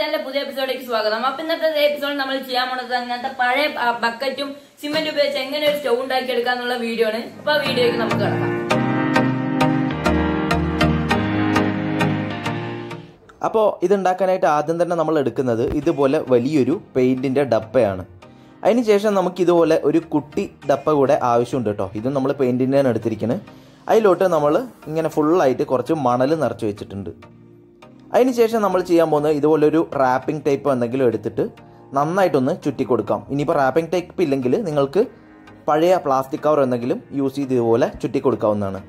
ചാനലിലെ പുതിയ എപ്പിസോഡിലേക്ക് സ്വാഗതം അപ്പൊ ഇന്നത്തെ എപ്പിസോഡ് നമ്മൾ ചെയ്യാൻ പോണത് അങ്ങനത്തെ പഴയ ആ, ബക്കറ്റും സിമെന്റ് ഉപയോഗിച്ച് എങ്ങനെ ഒരു സ്റ്റൗ ഉണ്ടാക്കി എടുക്കാന്നുള്ള വീഡിയോ ആണ് അപ്പൊ ആ വീഡിയോയ്ക്ക് നമുക്ക് കിടക്കാം അപ്പോൾ ഇതുണ്ടാക്കാനായിട്ട് ആദ്യം തന്നെ നമ്മൾ എടുക്കുന്നത് ഇതുപോലെ വലിയൊരു പെയിൻറ്റിൻ്റെ ഡപ്പയാണ് അതിനുശേഷം നമുക്ക് ഇതുപോലെ ഒരു കുട്ടി ഡപ്പ കൂടെ ആവശ്യമുണ്ട് കേട്ടോ ഇതും നമ്മൾ പെയിൻറ്റിൻ്റെയാണ് എടുത്തിരിക്കുന്നത് അതിലോട്ട് നമ്മൾ ഇങ്ങനെ ഫുള്ളായിട്ട് കുറച്ച് മണൽ നിറച്ച് വെച്ചിട്ടുണ്ട് അതിനുശേഷം നമ്മൾ ചെയ്യാൻ പോകുന്നത് ഇതുപോലൊരു റാപ്പിംഗ് ടൈപ്പ് എന്തെങ്കിലും എടുത്തിട്ട് നന്നായിട്ടൊന്ന് ചുറ്റി കൊടുക്കാം ഇനിയിപ്പോൾ റാപ്പിംഗ് ടൈപ്പ് ഇല്ലെങ്കിൽ നിങ്ങൾക്ക് പഴയ പ്ലാസ്റ്റിക് കവർ എന്തെങ്കിലും യൂസ് ചെയ്ത് ഇതുപോലെ ചുറ്റി കൊടുക്കാവുന്നതാണ്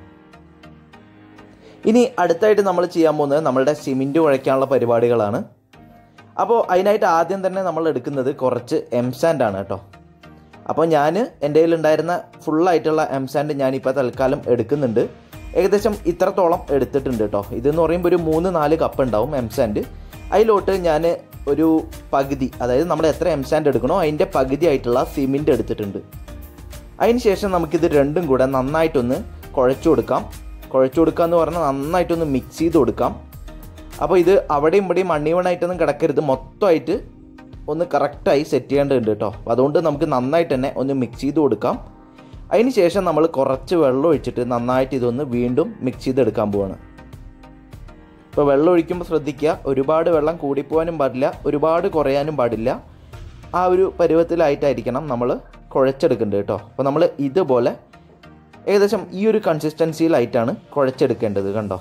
ഇനി അടുത്തായിട്ട് നമ്മൾ ചെയ്യാൻ പോകുന്നത് നമ്മളുടെ സിമെൻറ്റ് കുഴയ്ക്കാനുള്ള പരിപാടികളാണ് അപ്പോൾ അതിനായിട്ട് ആദ്യം തന്നെ നമ്മൾ എടുക്കുന്നത് കുറച്ച് എം സാൻഡ് ആണ് കേട്ടോ അപ്പോൾ ഞാൻ എൻ്റെ കയ്യിലുണ്ടായിരുന്ന ഫുള്ളായിട്ടുള്ള എം സാൻഡ് ഞാനിപ്പോൾ തൽക്കാലം എടുക്കുന്നുണ്ട് ഏകദേശം ഇത്രത്തോളം എടുത്തിട്ടുണ്ട് കേട്ടോ ഇതെന്ന് പറയുമ്പോൾ ഒരു മൂന്ന് നാല് കപ്പ് ഉണ്ടാവും എം സാൻഡ് അതിലോട്ട് ഞാൻ ഒരു പകുതി അതായത് നമ്മൾ എത്ര എം സാൻഡ് എടുക്കണോ അതിൻ്റെ പകുതി ആയിട്ടുള്ള സിമെൻറ്റ് എടുത്തിട്ടുണ്ട് അതിന് ശേഷം നമുക്കിത് രണ്ടും കൂടെ നന്നായിട്ടൊന്ന് കുഴച്ചു കൊടുക്കാം കുഴച്ചു കൊടുക്കുക എന്ന് പറഞ്ഞാൽ നന്നായിട്ടൊന്ന് മിക്സ് ചെയ്ത് കൊടുക്കാം അപ്പോൾ ഇത് അവിടെയും ഇവിടെയും അണ്ണിവണായിട്ടൊന്നും കിടക്കരുത് മൊത്തമായിട്ട് ഒന്ന് കറക്റ്റായി സെറ്റ് ചെയ്യേണ്ടതുണ്ട് കേട്ടോ അപ്പോൾ അതുകൊണ്ട് നമുക്ക് നന്നായിട്ട് തന്നെ ഒന്ന് മിക്സ് ചെയ്ത് കൊടുക്കാം അതിന് ശേഷം നമ്മൾ കുറച്ച് വെള്ളം ഒഴിച്ചിട്ട് നന്നായിട്ട് ഇതൊന്ന് വീണ്ടും മിക്സ് ചെയ്തെടുക്കാൻ പോവാണ് ഇപ്പോൾ വെള്ളം ഒഴിക്കുമ്പോൾ ശ്രദ്ധിക്കുക ഒരുപാട് വെള്ളം കൂടിപ്പോകാനും പാടില്ല ഒരുപാട് കുറയാനും പാടില്ല ആ ഒരു പരുവത്തിലായിട്ടായിരിക്കണം നമ്മൾ കുഴച്ചെടുക്കേണ്ടത് കേട്ടോ അപ്പോൾ നമ്മൾ ഇതുപോലെ ഏകദേശം ഈ ഒരു കൺസിസ്റ്റൻസിയിലായിട്ടാണ് കുഴച്ചെടുക്കേണ്ടത് കണ്ടോ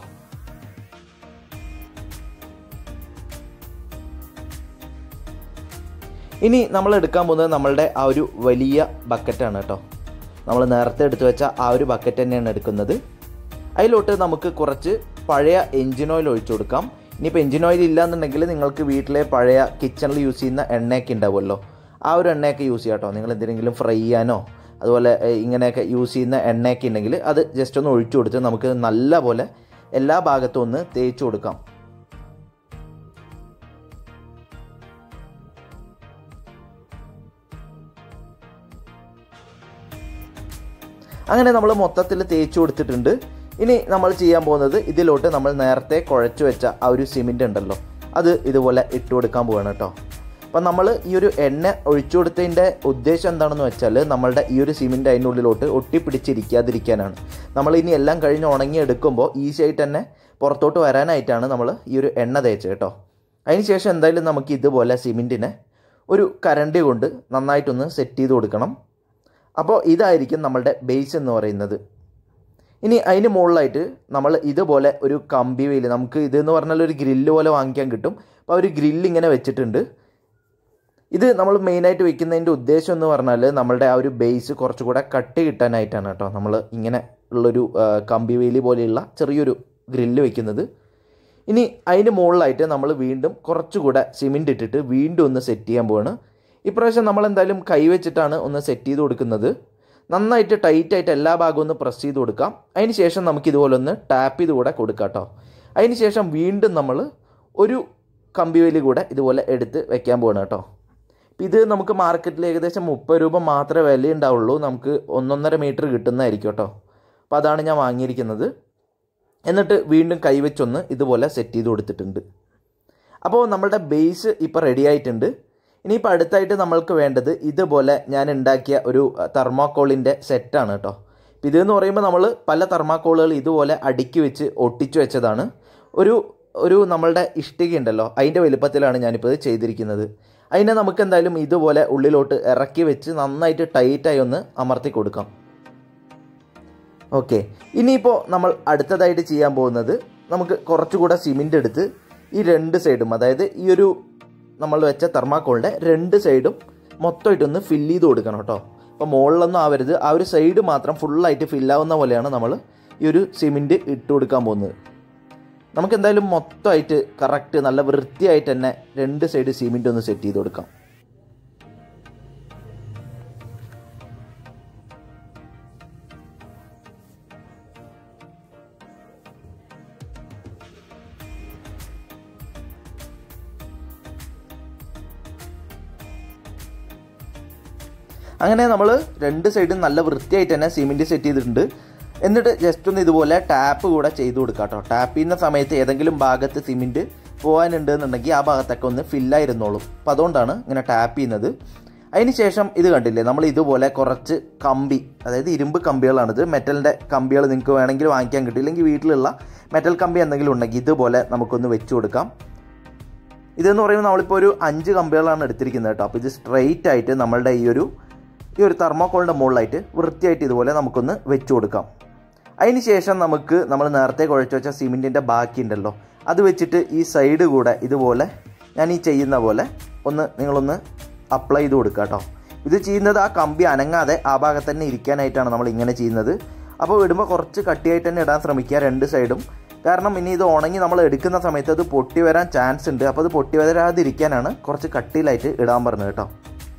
ഇനി നമ്മൾ എടുക്കാൻ പോകുന്നത് നമ്മളുടെ ആ ഒരു വലിയ ബക്കറ്റാണ് കേട്ടോ നമ്മൾ നേരത്തെ എടുത്തു വെച്ച ആ ഒരു ബക്കറ്റ് തന്നെയാണ് എടുക്കുന്നത് അതിലോട്ട് നമുക്ക് കുറച്ച് പഴയ എഞ്ചിൻ ഓയിൽ ഒഴിച്ചു കൊടുക്കാം ഇനിയിപ്പോൾ എഞ്ചിൻ ഓയിൽ ഇല്ലാന്നുണ്ടെങ്കിൽ നിങ്ങൾക്ക് വീട്ടിലെ പഴയ കിച്ചണിൽ യൂസ് ചെയ്യുന്ന എണ്ണയൊക്കെ ഉണ്ടാവുമല്ലോ ആ ഒരു എണ്ണയൊക്കെ യൂസ് ചെയ്യാം കേട്ടോ നിങ്ങൾ എന്തെങ്കിലും ഫ്രൈ ചെയ്യാനോ അതുപോലെ ഏഹ്, ഇങ്ങനെയൊക്കെ യൂസ് ചെയ്യുന്ന എണ്ണയൊക്കെ ഉണ്ടെങ്കിൽ അത് ജസ്റ്റ് ഒന്ന് ഒഴിച്ചു കൊടുത്ത് നമുക്ക് നല്ല പോലെ എല്ലാ ഭാഗത്തും ഒന്ന് തേച്ച് കൊടുക്കാം അങ്ങനെ നമ്മൾ മൊത്തത്തിൽ തേച്ച് കൊടുത്തിട്ടുണ്ട് ഇനി നമ്മൾ ചെയ്യാൻ പോകുന്നത് ഇതിലോട്ട് നമ്മൾ നേരത്തെ കുഴച്ച് വെച്ച ആ ഒരു സിമെൻ്റ് ഉണ്ടല്ലോ അത് ഇതുപോലെ ഇട്ട് കൊടുക്കാൻ പോവാണ് കേട്ടോ അപ്പം നമ്മൾ ഈ ഒരു എണ്ണ ഒഴിച്ചു കൊടുത്തതിൻ്റെ ഉദ്ദേശം എന്താണെന്ന് വെച്ചാൽ നമ്മളുടെ ഈ ഒരു സിമെൻ്റ് അതിൻ്റെ ഉള്ളിലോട്ട് ഒട്ടിപ്പിടിച്ചിരിക്കാതിരിക്കാനാണ് നമ്മൾ ഇനി എല്ലാം കഴിഞ്ഞ് ഉണങ്ങി എടുക്കുമ്പോൾ ഈസി ആയിട്ട് തന്നെ പുറത്തോട്ട് വരാനായിട്ടാണ് നമ്മൾ ഈ ഒരു എണ്ണ തേച്ചത് കേട്ടോ അതിനുശേഷം എന്തായാലും നമുക്ക് ഇതുപോലെ സിമെൻറ്റിനെ ഒരു കരണ്ടി കൊണ്ട് നന്നായിട്ടൊന്ന് സെറ്റ് ചെയ്ത് കൊടുക്കണം അപ്പോൾ ഇതായിരിക്കും നമ്മളുടെ ബേസ് എന്ന് പറയുന്നത് ഇനി അതിന് മുകളിലായിട്ട് നമ്മൾ ഇതുപോലെ ഒരു കമ്പി വെയിൽ നമുക്ക് ഇതെന്ന് പറഞ്ഞാൽ ഒരു ഗ്രില്ല് പോലെ വാങ്ങിക്കാൻ കിട്ടും അപ്പോൾ ആ ഒരു ഗ്രില്ല് ഇങ്ങനെ വെച്ചിട്ടുണ്ട് ഇത് നമ്മൾ മെയിനായിട്ട് വെക്കുന്നതിൻ്റെ ഉദ്ദേശം എന്ന് പറഞ്ഞാൽ നമ്മളുടെ ആ ഒരു ബേസ് കുറച്ചുകൂടെ കട്ടി കിട്ടാനായിട്ടാണ് കേട്ടോ നമ്മൾ ഇങ്ങനെ ഉള്ളൊരു ആ, കമ്പി വേലി പോലെയുള്ള ചെറിയൊരു ഗ്രില്ല് വെക്കുന്നത് ഇനി അതിന് മുകളിലായിട്ട് നമ്മൾ വീണ്ടും കുറച്ചുകൂടെ സിമെൻ്റ് ഇട്ടിട്ട് വീണ്ടും ഒന്ന് സെറ്റ് ചെയ്യാൻ പോവാണ് ഇപ്രാവശ്യം നമ്മൾ എന്തായാലും കൈ വെച്ചിട്ടാണ് ഒന്ന് സെറ്റ് ചെയ്ത് കൊടുക്കുന്നത് നന്നായിട്ട് ടൈറ്റായിട്ട് എല്ലാ ഭാഗവും ഒന്ന് പ്രസ് ചെയ്ത് കൊടുക്കാം അതിന് ശേഷം നമുക്ക് ഇതുപോലെ ഒന്ന് ടാപ്പ് ചെയ്ത് കൂടെ കൊടുക്കാം കേട്ടോ അതിന് ശേഷം വീണ്ടും നമ്മൾ ഒരു കമ്പി വേലി കൂടെ ഇതുപോലെ എടുത്ത് വെക്കാൻ പോവാണ് കേട്ടോ ഇത് നമുക്ക് മാർക്കറ്റിൽ ഏകദേശം മുപ്പത് രൂപ മാത്രമേ വില ഉണ്ടാവുള്ളൂ നമുക്ക് ഒന്നൊന്നര മീറ്റർ കിട്ടുന്നതായിരിക്കും കേട്ടോ അപ്പോൾ അതാണ് ഞാൻ വാങ്ങിയിരിക്കുന്നത് എന്നിട്ട് വീണ്ടും കൈവച്ചൊന്ന് ഇതുപോലെ സെറ്റ് ചെയ്ത് കൊടുത്തിട്ടുണ്ട് അപ്പോൾ നമ്മളുടെ ബേസ് ഇപ്പോൾ റെഡി ആയിട്ടുണ്ട് ഇനിയിപ്പോൾ അടുത്തായിട്ട് നമ്മൾക്ക് വേണ്ടത് ഇതുപോലെ ഞാൻ ഉണ്ടാക്കിയ ഒരു തെർമാക്കോളിൻ്റെ സെറ്റാണ് കേട്ടോ അപ്പോൾ ഇതെന്ന് പറയുമ്പോൾ നമ്മൾ പല തെർമാക്കോളുകൾ ഇതുപോലെ അടുക്കി വെച്ച് ഒട്ടിച്ചു വെച്ചതാണ് ഒരു ഒരു നമ്മളുടെ ഇഷ്ടിക ഉണ്ടല്ലോ അതിൻ്റെ വലുപ്പത്തിലാണ് ഞാനിപ്പോൾ ഇത് ചെയ്തിരിക്കുന്നത് അതിനെ നമുക്ക് എന്തായാലും ഇതുപോലെ ഉള്ളിലോട്ട് ഇറക്കി വെച്ച് നന്നായിട്ട് ടൈറ്റായി ഒന്ന് അമർത്തി കൊടുക്കാം ഓക്കെ ഇനിയിപ്പോൾ നമ്മൾ അടുത്തതായിട്ട് ചെയ്യാൻ പോകുന്നത് നമുക്ക് കുറച്ചുകൂടെ സിമെൻ്റ് എടുത്ത് ഈ രണ്ട് സൈഡും അതായത് ഈ ഒരു നമ്മൾ വെച്ച തെർമാക്കോളിൻ്റെ രണ്ട് സൈഡും മൊത്തമായിട്ടൊന്ന് ഫില്ല് ചെയ്ത് കൊടുക്കണം കേട്ടോ അപ്പോൾ മുകളിലൊന്നും ആവരുത് ആ ഒരു സൈഡ് മാത്രം ഫുള്ളായിട്ട് ഫില്ലാവുന്ന പോലെയാണ് നമ്മൾ ഈ ഒരു സിമെൻറ്റ് ഇട്ട് കൊടുക്കാൻ പോകുന്നത് നമുക്ക് എന്തായാലും മൊത്തമായിട്ട് കറക്റ്റ് നല്ല വൃത്തിയായിട്ട് തന്നെ രണ്ട് സൈഡ് സിമെൻറ്റ് ഒന്ന് സെറ്റ് ചെയ്ത് കൊടുക്കാം അങ്ങനെ നമ്മൾ രണ്ട് സൈഡും നല്ല വൃത്തിയായിട്ട് തന്നെ സിമെൻറ്റ് സെറ്റ് ചെയ്തിട്ടുണ്ട് എന്നിട്ട് ജസ്റ്റ് ഒന്ന് ഇതുപോലെ ടാപ്പ് കൂടെ ചെയ്ത് കൊടുക്കാം കേട്ടോ ടാപ്പ് ചെയ്യുന്ന സമയത്ത് ഏതെങ്കിലും ഭാഗത്ത് സിമെൻറ്റ് പോകാനുണ്ട് എന്നുണ്ടെങ്കിൽ ആ ഭാഗത്തൊക്കെ ഒന്ന് ഫില്ലായിരുന്നോളും അപ്പോൾ അതുകൊണ്ടാണ് ഇങ്ങനെ ടാപ്പ് ചെയ്യുന്നത് അതിന് ശേഷം ഇത് കണ്ടില്ലേ നമ്മൾ ഇതുപോലെ കുറച്ച് കമ്പി അതായത് ഇരുമ്പ് കമ്പികളാണിത് മെറ്റലിൻ്റെ കമ്പികൾ നിങ്ങൾക്ക് വേണമെങ്കിൽ വാങ്ങിക്കാൻ കിട്ടും ഇല്ലെങ്കിൽ വീട്ടിലുള്ള മെറ്റൽ കമ്പി എന്തെങ്കിലും ഉണ്ടെങ്കിൽ ഇതുപോലെ നമുക്കൊന്ന് വെച്ച് കൊടുക്കാം ഇതെന്ന് പറയുമ്പോൾ നമ്മളിപ്പോൾ ഒരു അഞ്ച് കമ്പികളാണ് എടുത്തിരിക്കുന്നത് കേട്ടോ അപ്പോൾ ഇത് സ്ട്രെയിറ്റ് ആയിട്ട് നമ്മളുടെ ഈ ഒരു ഈ ഒരു തെർമോക്കോളിൻ്റെ മുകളിലായിട്ട് വൃത്തിയായിട്ട് ഇതുപോലെ നമുക്കൊന്ന് വെച്ച് കൊടുക്കാം അതിന് ശേഷം നമുക്ക് നമ്മൾ നേരത്തെ കുഴച്ച് വെച്ച സിമെൻറ്റിൻ്റെ ബാക്കി ഉണ്ടല്ലോ അത് വെച്ചിട്ട് ഈ സൈഡ് കൂടെ ഇതുപോലെ ഞാൻ ഈ ചെയ്യുന്ന പോലെ ഒന്ന് നിങ്ങളൊന്ന് അപ്ലൈ ചെയ്ത് കൊടുക്കുക കേട്ടോ ഇത് ചെയ്യുന്നത് ആ കമ്പി അനങ്ങാതെ ആ ഭാഗത്ത് തന്നെ ഇരിക്കാനായിട്ടാണ് നമ്മൾ ഇങ്ങനെ ചെയ്യുന്നത് അപ്പോൾ ഇടുമ്പോൾ കുറച്ച് കട്ടിയായിട്ട് തന്നെ ഇടാൻ ശ്രമിക്കുക രണ്ട് സൈഡും കാരണം ഇനി ഇത് ഉണങ്ങി നമ്മൾ എടുക്കുന്ന സമയത്ത് അത് പൊട്ടി വരാൻ ചാൻസ് ഉണ്ട് അപ്പോൾ അത് പൊട്ടി വരാതിരിക്കാനാണ് കുറച്ച് കട്ടിയിലായിട്ട് ഇടാൻ പറഞ്ഞത് കേട്ടോ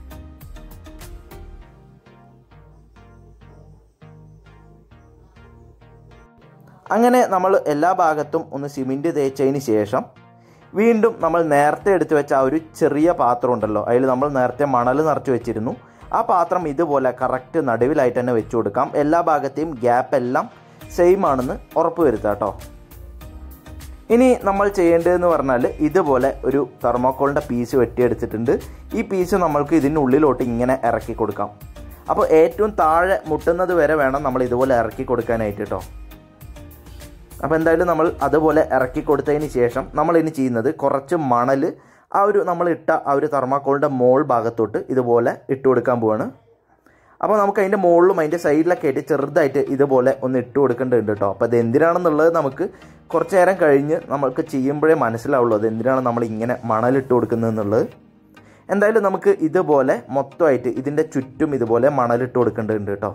അങ്ങനെ നമ്മൾ എല്ലാ ഭാഗത്തും ഒന്ന് സിമെൻറ്റ് തേച്ചതിന് ശേഷം വീണ്ടും നമ്മൾ നേരത്തെ എടുത്തു വെച്ച ആ ഒരു ചെറിയ പാത്രം ഉണ്ടല്ലോ അതിൽ നമ്മൾ നേരത്തെ മണൽ നിറച്ച് വെച്ചിരുന്നു ആ പാത്രം ഇതുപോലെ കറക്റ്റ് നടുവിലായിട്ട് തന്നെ വെച്ച് കൊടുക്കാം എല്ലാ ഭാഗത്തെയും ഗ്യാപ്പ് എല്ലാം സെയിം ആണെന്ന് ഉറപ്പ് വരുത്താം കേട്ടോ ഇനി നമ്മൾ ചെയ്യേണ്ടതെന്ന് പറഞ്ഞാൽ ഇതുപോലെ ഒരു തെർമോക്കോളിൻ്റെ പീസ് വെട്ടിയെടുത്തിട്ടുണ്ട് ഈ പീസ് നമ്മൾക്ക് ഇതിനുള്ളിലോട്ട് ഇങ്ങനെ ഇറക്കി കൊടുക്കാം അപ്പോൾ ഏറ്റവും താഴെ മുട്ടുന്നത് വരെ വേണം നമ്മൾ ഇതുപോലെ ഇറക്കി കൊടുക്കാനായിട്ട് കേട്ടോ അപ്പോൾ എന്തായാലും നമ്മൾ അതുപോലെ ഇറക്കി കൊടുത്തതിന് ശേഷം നമ്മൾ ഇനി ചെയ്യുന്നത് കുറച്ച് മണൽ ആ ഒരു നമ്മൾ ഇട്ട ആ ഒരു തെർമാക്കോളിൻ്റെ മോൾ ഭാഗത്തോട്ട് ഇതുപോലെ ഇട്ട് കൊടുക്കാൻ പോവാണ് അപ്പോൾ നമുക്ക് അതിൻ്റെ മുകളിലും അതിൻ്റെ സൈഡിലൊക്കെ ആയിട്ട് ചെറുതായിട്ട് ഇതുപോലെ ഒന്ന് ഇട്ട് കൊടുക്കേണ്ടതുണ്ട് കേട്ടോ അപ്പോൾ അത് എന്തിനാണെന്നുള്ളത് നമുക്ക് കുറച്ച് നേരം കഴിഞ്ഞ് നമുക്ക് ചെയ്യുമ്പോഴേ മനസ്സിലാവുള്ളൂ അത് എന്തിനാണ് നമ്മൾ ഇങ്ങനെ മണലിട്ട് കൊടുക്കുന്നതെന്നുള്ളത് എന്തായാലും നമുക്ക് ഇതുപോലെ മൊത്തമായിട്ട് ഇതിൻ്റെ ചുറ്റും ഇതുപോലെ മണലിട്ട് കൊടുക്കേണ്ടതുണ്ട് കേട്ടോ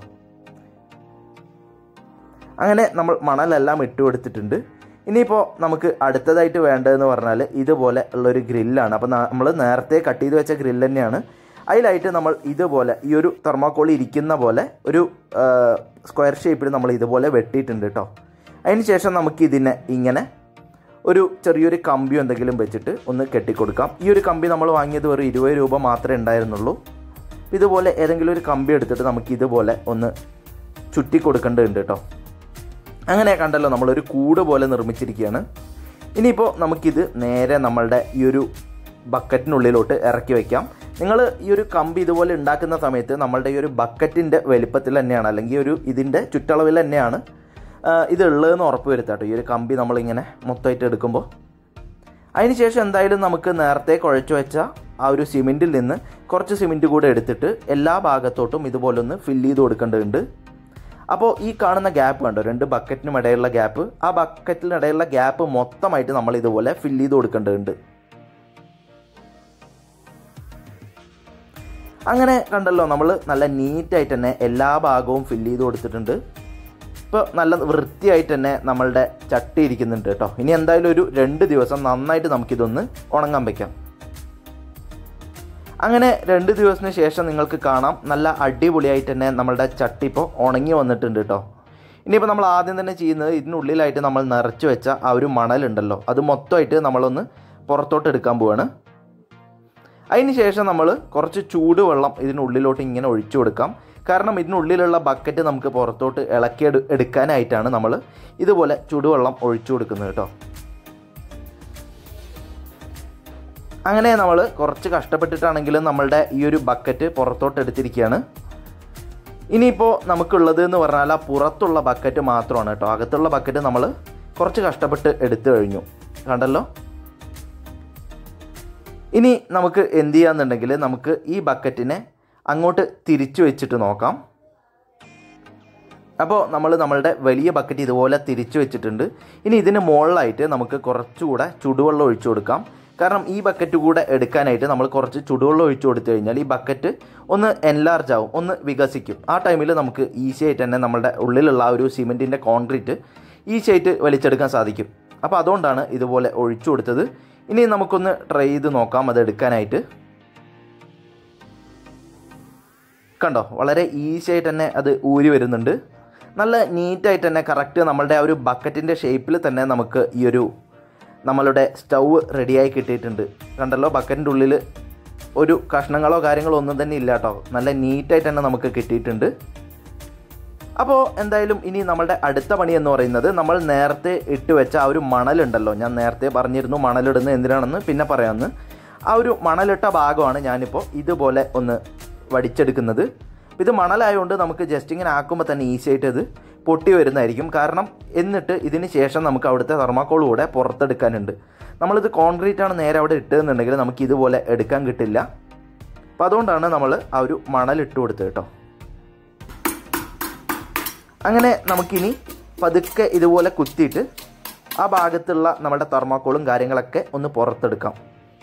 അങ്ങനെ നമ്മൾ മണലെല്ലാം ഇട്ട് കൊടുത്തിട്ടുണ്ട് ഇനിയിപ്പോൾ നമുക്ക് അടുത്തതായിട്ട് വേണ്ടതെന്ന് പറഞ്ഞാൽ ഇതുപോലെ ഉള്ളൊരു ഗ്രില്ലാണ് അപ്പോൾ നമ്മൾ നേരത്തെ കട്ട് ചെയ്ത് വെച്ച ഗ്രില്ല് തന്നെയാണ് അതിലായിട്ട് നമ്മൾ ഇതുപോലെ ഈ ഒരു തെർമാക്കോൾ ഇരിക്കുന്ന പോലെ ഒരു സ്ക്വയർ ഷേപ്പിൽ നമ്മൾ ഇതുപോലെ വെട്ടിയിട്ടുണ്ട് കേട്ടോ അതിന് ശേഷം നമുക്ക് ഇതിനെ ഇങ്ങനെ ഒരു ചെറിയൊരു കമ്പി എന്തെങ്കിലും വെച്ചിട്ട് ഒന്ന് കെട്ടിക്കൊടുക്കാം ഈ ഒരു കമ്പി നമ്മൾ വാങ്ങിയത് വെറും ഇരുപത് രൂപ മാത്രമേ ഉണ്ടായിരുന്നുള്ളൂ ഇതുപോലെ ഏതെങ്കിലും ഒരു കമ്പി എടുത്തിട്ട് നമുക്ക് ഇതുപോലെ ഒന്ന് ചുറ്റി കൊടുക്കേണ്ടതുണ്ട് കേട്ടോ അങ്ങനെ കണ്ടല്ലോ നമ്മളൊരു കൂട് പോലെ നിർമ്മിച്ചിരിക്കുകയാണ് ഇനിയിപ്പോൾ നമുക്കിത് നേരെ നമ്മളുടെ ഈ ഒരു ബക്കറ്റിനുള്ളിലോട്ട് ഇറക്കി വയ്ക്കാം നിങ്ങൾ ഈ ഒരു കമ്പി ഇതുപോലെ ഉണ്ടാക്കുന്ന സമയത്ത് നമ്മളുടെ ഈ ഒരു ബക്കറ്റിൻ്റെ വലിപ്പത്തിൽ തന്നെയാണ് അല്ലെങ്കിൽ ഒരു ഇതിൻ്റെ ചുറ്റളവിൽ തന്നെയാണ് ഇത് ഉള്ളതെന്ന് ഉറപ്പ് വരുത്താം കേട്ടോ ഈ ഒരു കമ്പി നമ്മളിങ്ങനെ മൊത്തമായിട്ട് എടുക്കുമ്പോൾ അതിനുശേഷം എന്തായാലും നമുക്ക് നേരത്തെ കുഴച്ചു വെച്ച ആ ഒരു സിമെൻറ്റിൽ നിന്ന് കുറച്ച് സിമെൻറ്റ് കൂടെ എടുത്തിട്ട് എല്ലാ ഭാഗത്തോട്ടും ഇതുപോലെ ഒന്ന് ഫില്ല് ചെയ്ത് കൊടുക്കേണ്ടതുണ്ട് അപ്പോൾ ഈ കാണുന്ന ഗ്യാപ്പ് കണ്ടോ രണ്ട് ബക്കറ്റിനും ഇടയിലുള്ള ഗ്യാപ്പ് ആ ബക്കറ്റിനിടയിലുള്ള ഗ്യാപ്പ് മൊത്തമായിട്ട് നമ്മൾ ഇതുപോലെ ഫില്ല് ചെയ്ത് കൊടുക്കേണ്ടതുണ്ട് അങ്ങനെ കണ്ടല്ലോ നമ്മൾ നല്ല നീറ്റായിട്ട് തന്നെ എല്ലാ ഭാഗവും ഫില്ല് ചെയ്ത് കൊടുത്തിട്ടുണ്ട് ഇപ്പോൾ നല്ല വൃത്തിയായിട്ട് തന്നെ നമ്മളുടെ ചട്ടി ഇരിക്കുന്നുണ്ട് കേട്ടോ ഇനി എന്തായാലും ഒരു രണ്ട് ദിവസം നന്നായിട്ട് നമുക്കിതൊന്ന് ഉണങ്ങാൻ വയ്ക്കാം അങ്ങനെ രണ്ട് ദിവസത്തിന് ശേഷം നിങ്ങൾക്ക് കാണാം നല്ല അടിപൊളിയായിട്ട് തന്നെ നമ്മളുടെ ചട്ടി ഇപ്പോൾ ഉണങ്ങി വന്നിട്ടുണ്ട് കേട്ടോ ഇനിയിപ്പോൾ നമ്മൾ ആദ്യം തന്നെ ചെയ്യുന്നത് ഇതിനുള്ളിലായിട്ട് നമ്മൾ നിറച്ച് വെച്ച ആ ഒരു മണലുണ്ടല്ലോ അത് മൊത്തമായിട്ട് നമ്മളൊന്ന് പുറത്തോട്ട് എടുക്കാൻ പോവാണ് അതിന് ശേഷം നമ്മൾ കുറച്ച് ചൂടുവെള്ളം ഇതിനുള്ളിലോട്ട് ഇങ്ങനെ ഒഴിച്ചു കൊടുക്കാം കാരണം ഇതിനുള്ളിലുള്ള ബക്കറ്റ് നമുക്ക് പുറത്തോട്ട് ഇളക്കി എടു എടുക്കാനായിട്ടാണ് നമ്മൾ ഇതുപോലെ ചൂടുവെള്ളം ഒഴിച്ചു കൊടുക്കുന്നത് കേട്ടോ അങ്ങനെ നമ്മൾ കുറച്ച് കഷ്ടപ്പെട്ടിട്ടാണെങ്കിലും നമ്മളുടെ ഈ ഒരു ബക്കറ്റ് പുറത്തോട്ട് എടുത്തിരിക്കുകയാണ് ഇനിയിപ്പോൾ നമുക്കുള്ളത് എന്ന് പറഞ്ഞാൽ ആ പുറത്തുള്ള ബക്കറ്റ് മാത്രമാണ് കേട്ടോ അകത്തുള്ള ബക്കറ്റ് നമ്മൾ കുറച്ച് കഷ്ടപ്പെട്ട് എടുത്തു കഴിഞ്ഞു കണ്ടല്ലോ ഇനി നമുക്ക് എന്ത് ചെയ്യാന്നുണ്ടെങ്കിൽ നമുക്ക് ഈ ബക്കറ്റിനെ അങ്ങോട്ട് തിരിച്ചു വെച്ചിട്ട് നോക്കാം അപ്പോൾ നമ്മൾ നമ്മളുടെ വലിയ ബക്കറ്റ് ഇതുപോലെ തിരിച്ചു വെച്ചിട്ടുണ്ട് ഇനി ഇതിന് മുകളിലായിട്ട് നമുക്ക് കുറച്ചുകൂടെ ചുടുവെള്ളം ഒഴിച്ചു കൊടുക്കാം കാരണം ഈ ബക്കറ്റ് കൂടെ എടുക്കാനായിട്ട് നമ്മൾ കുറച്ച് ചുടുവെള്ളം ഒഴിച്ചു കൊടുത്തു കഴിഞ്ഞാൽ ഈ ബക്കറ്റ് ഒന്ന് എൻലാർജ് ആവും ഒന്ന് വികസിക്കും ആ ടൈമിൽ നമുക്ക് ഈസി ആയിട്ട് തന്നെ നമ്മുടെ ഉള്ളിലുള്ള ആ ഒരു സിമെൻറ്റിൻ്റെ കോൺക്രീറ്റ് ഈസി ആയിട്ട് വലിച്ചെടുക്കാൻ സാധിക്കും അപ്പോൾ അതുകൊണ്ടാണ് ഇതുപോലെ ഒഴിച്ചു കൊടുത്തത് ഇനി നമുക്കൊന്ന് ട്രൈ ചെയ്ത് നോക്കാം അത് എടുക്കാനായിട്ട് കണ്ടോ വളരെ ഈസി ആയിട്ട് തന്നെ അത് ഊരി വരുന്നുണ്ട് നല്ല നീറ്റായിട്ട് തന്നെ കറക്റ്റ് നമ്മളുടെ ആ ഒരു ബക്കറ്റിൻ്റെ ഷേപ്പിൽ തന്നെ നമുക്ക് ഈ ഒരു നമ്മളുടെ സ്റ്റൗ റെഡിയായി കിട്ടിയിട്ടുണ്ട് കണ്ടല്ലോ ബക്കറ്റിൻ്റെ ഉള്ളിൽ ഒരു കഷ്ണങ്ങളോ കാര്യങ്ങളോ ഒന്നും തന്നെ ഇല്ല കേട്ടോ നല്ല നീറ്റായിട്ട് തന്നെ നമുക്ക് കിട്ടിയിട്ടുണ്ട് അപ്പോൾ എന്തായാലും ഇനി നമ്മളുടെ അടുത്ത പണി എന്ന് പറയുന്നത് നമ്മൾ നേരത്തെ ഇട്ട് വെച്ച ആ ഒരു മണലുണ്ടല്ലോ ഞാൻ നേരത്തെ പറഞ്ഞിരുന്നു മണലിടുന്നത് എന്തിനാണെന്ന് പിന്നെ പറയാമെന്ന് ആ ഒരു മണലിട്ട ഭാഗമാണ് ഞാനിപ്പോൾ ഇതുപോലെ ഒന്ന് വടിച്ചെടുക്കുന്നത് ഇത് മണലായതുകൊണ്ട് നമുക്ക് ജസ്റ്റ് ഇങ്ങനെ ആക്കുമ്പോൾ തന്നെ ഈസി ആയിട്ട് ഇത് പൊട്ടി വരുന്നതായിരിക്കും കാരണം എന്നിട്ട് ഇതിന് ശേഷം നമുക്ക് അവിടുത്തെ തെർമാക്കോൾ കൂടെ പുറത്തെടുക്കാനുണ്ട് നമ്മളിത് കോൺക്രീറ്റ് ആണ് നേരെ അവിടെ ഇട്ടതെന്നുണ്ടെങ്കിൽ നമുക്ക് ഇതുപോലെ എടുക്കാൻ കിട്ടില്ല അപ്പോൾ അതുകൊണ്ടാണ് നമ്മൾ ആ ഒരു മണൽ ഇട്ട് കൊടുത്തത് കേട്ടോ അങ്ങനെ നമുക്കിനി പതുക്കെ ഇതുപോലെ കുത്തിയിട്ട് ആ ഭാഗത്തുള്ള നമ്മുടെ തെർമാക്കോളും കാര്യങ്ങളൊക്കെ ഒന്ന് പുറത്തെടുക്കാം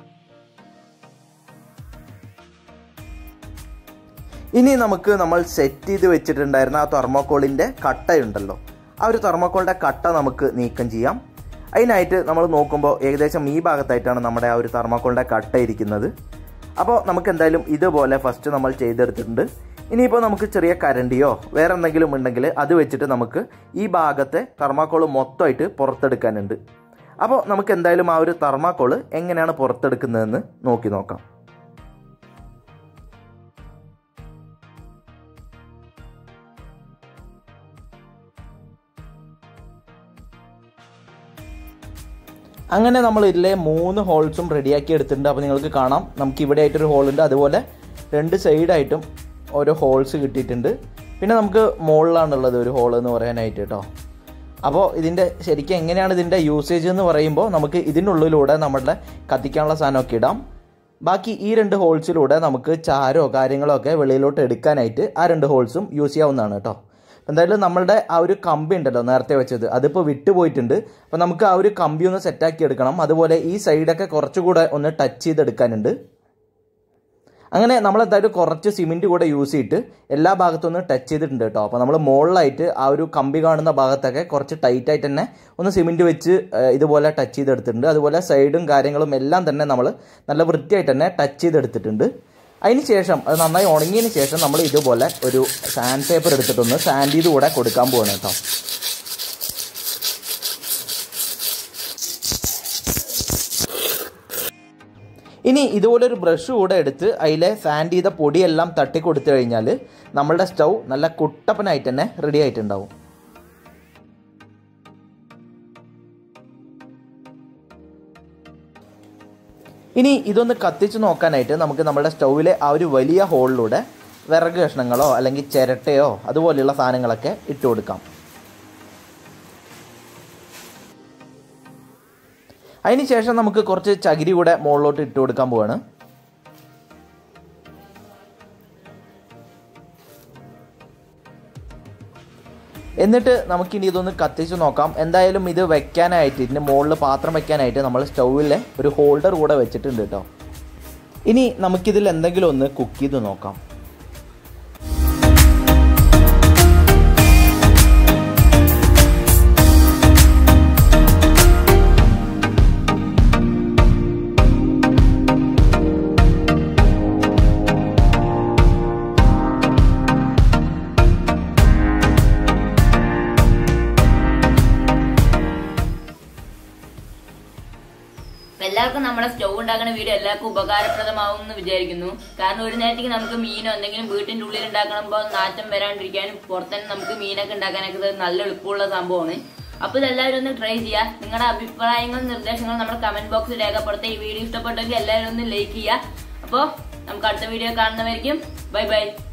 ഇനി നമുക്ക് നമ്മൾ സെറ്റ് ചെയ്ത് വെച്ചിട്ടുണ്ടായിരുന്ന ആ തെർമോക്കോളിൻ്റെ കട്ടയുണ്ടല്ലോ ആ ഒരു തെർമോക്കോളിൻ്റെ കട്ട നമുക്ക് നീക്കം ചെയ്യാം അതിനായിട്ട് നമ്മൾ നോക്കുമ്പോൾ ഏകദേശം ഈ ഭാഗത്തായിട്ടാണ് നമ്മുടെ ആ ഒരു തെർമോക്കോളിൻ്റെ കട്ട ഇരിക്കുന്നത് അപ്പോൾ നമുക്ക് എന്തായാലും ഇതുപോലെ ഫസ്റ്റ് നമ്മൾ ചെയ്തെടുത്തിട്ടുണ്ട് ഇനിയിപ്പോൾ നമുക്ക് ചെറിയ കരണ്ടിയോ വേറെ എന്തെങ്കിലും ഉണ്ടെങ്കിൽ അത് വെച്ചിട്ട് നമുക്ക് ഈ ഭാഗത്തെ തെർമാക്കോൾ മൊത്തമായിട്ട് പുറത്തെടുക്കാനുണ്ട് അപ്പോൾ നമുക്ക് എന്തായാലും ആ ഒരു തെർമാക്കോൾ എങ്ങനെയാണ് പുറത്തെടുക്കുന്നതെന്ന് നോക്കി നോക്കാം അങ്ങനെ നമ്മൾ ഇതിലെ മൂന്ന് ഹോൾസും റെഡിയാക്കി എടുത്തിട്ടുണ്ട് അപ്പോൾ നിങ്ങൾക്ക് കാണാം നമുക്ക് ഇവിടെ ആയിട്ടൊരു ഹോളുണ്ട് അതുപോലെ രണ്ട് സൈഡായിട്ടും ഓരോ ഹോൾസ് കിട്ടിയിട്ടുണ്ട് പിന്നെ നമുക്ക് മുകളിലാണുള്ളത് ഒരു ഹോൾ എന്ന് പറയാനായിട്ട് കേട്ടോ അപ്പോൾ ഇതിൻ്റെ ശരിക്കും എങ്ങനെയാണ് ഇതിൻ്റെ യൂസേജ് എന്ന് പറയുമ്പോൾ നമുക്ക് ഇതിനുള്ളിലൂടെ നമ്മുടെ കത്തിക്കാനുള്ള സാധനമൊക്കെ ഇടാം ബാക്കി ഈ രണ്ട് ഹോൾസിലൂടെ നമുക്ക് ചാരോ കാര്യങ്ങളോ ഒക്കെ വെളിയിലോട്ട് എടുക്കാനായിട്ട് ആ രണ്ട് ഹോൾസും യൂസ് ചെയ്യാവുന്നതാണ് കേട്ടോ എന്തായാലും നമ്മളുടെ ആ ഒരു കമ്പി ഉണ്ടല്ലോ നേരത്തെ വെച്ചത് അതിപ്പോൾ വിട്ടുപോയിട്ടുണ്ട് അപ്പോൾ നമുക്ക് ആ ഒരു കമ്പി ഒന്ന് സെറ്റാക്കി എടുക്കണം അതുപോലെ ഈ സൈഡൊക്കെ കുറച്ചുകൂടെ ഒന്ന് ടച്ച് ചെയ്തെടുക്കാനുണ്ട് അങ്ങനെ നമ്മൾ എന്തായാലും കുറച്ച് സിമെൻറ്റ് കൂടെ യൂസ് ചെയ്തിട്ട് എല്ലാ ഭാഗത്തും ഒന്ന് ടച്ച് ചെയ്തിട്ടുണ്ട് കേട്ടോ അപ്പോൾ നമ്മൾ മുകളിലായിട്ട് ആ ഒരു കമ്പി കാണുന്ന ഭാഗത്തൊക്കെ കുറച്ച് ടൈറ്റ് ആയിട്ട് തന്നെ ഒന്ന് സിമെൻറ്റ് വെച്ച് ഏഹ്, ഇതുപോലെ ടച്ച് ചെയ്തെടുത്തിട്ടുണ്ട് അതുപോലെ സൈഡും കാര്യങ്ങളും എല്ലാം തന്നെ നമ്മൾ നല്ല വൃത്തിയായിട്ട് തന്നെ ടച്ച് ചെയ്തെടുത്തിട്ടുണ്ട് അതിന് ശേഷം അത് നന്നായി ഉണങ്ങിയതിന് ശേഷം നമ്മൾ ഇതുപോലെ ഒരു സാൻഡ് പേപ്പർ എടുത്തിട്ടൊന്ന് സാൻഡ് ചെയ്ത് കൂടെ കൊടുക്കാൻ പോവാണ് കേട്ടോ ഇനി ഇതുപോലെ ഒരു ബ്രഷ് കൂടെ എടുത്ത് അതിലെ സാൻഡ് ചെയ്ത പൊടിയെല്ലാം തട്ടി കൊടുത്തു കഴിഞ്ഞാൽ നമ്മളുടെ സ്റ്റൗ നല്ല കുട്ടപ്പനായിട്ട് തന്നെ റെഡി ആയിട്ടുണ്ടാവും ഇനി ഇതൊന്ന് കത്തിച്ച് നോക്കാനായിട്ട് നമുക്ക് നമ്മുടെ സ്റ്റൗവിലെ ആ ഒരു വലിയ ഹോളിലൂടെ വിറക് കഷ്ണങ്ങളോ അല്ലെങ്കിൽ ചിരട്ടയോ അതുപോലെയുള്ള സാധനങ്ങളൊക്കെ ഇട്ട് കൊടുക്കാം അതിന് ശേഷം നമുക്ക് കുറച്ച് ചകിരി കൂടെ മുകളിലോട്ട് ഇട്ട് കൊടുക്കാൻ പോവാണ് എന്നിട്ട് നമുക്കിനി ഇതൊന്ന് കത്തിച്ച് നോക്കാം എന്തായാലും ഇത് വെക്കാനായിട്ട് ഇതിൻ്റെ മുകളിൽ പാത്രം വെക്കാനായിട്ട് നമ്മൾ സ്റ്റൗവിലെ ഒരു ഹോൾഡർ കൂടെ വെച്ചിട്ടുണ്ട് കേട്ടോ ഇനി നമുക്കിതിൽ എന്തെങ്കിലും ഒന്ന് കുക്ക് ചെയ്ത് നോക്കാം അപ്പൊ എല്ലാവർക്കും നമ്മുടെ സ്റ്റൗ ഉണ്ടാക്കുന്ന വീഡിയോ എല്ലാവർക്കും ഉപകാരപ്രദമാവും എന്ന് വിചാരിക്കുന്നു കാരണം ഒരു നേരത്തേക്ക് നമുക്ക് മീനോ എന്തെങ്കിലും വീട്ടിന്റെ ഉള്ളിൽ ഉണ്ടാക്കണമ്പോൾ നാറ്റം വരാണ്ടിരിക്കാനും പുറത്തുതന്നെ നമുക്ക് മീനൊക്കെ ഉണ്ടാക്കാനൊക്കെ ഇത് നല്ല എളുപ്പമുള്ള സംഭവമാണ് അപ്പൊ ഇതെല്ലാവരും ഒന്ന് ട്രൈ ചെയ്യുക നിങ്ങളുടെ അഭിപ്രായങ്ങളും നിർദ്ദേശങ്ങളും നമ്മുടെ കമന്റ് ബോക്സിൽ രേഖപ്പെടുത്തുക ഈ വീഡിയോ ഇഷ്ടപ്പെട്ടെങ്കിൽ എല്ലാവരും ഒന്ന് ലൈക്ക് ചെയ്യുക അപ്പോൾ നമുക്ക് അടുത്ത വീഡിയോ കാണുന്നവരിക്കും ബൈ ബൈ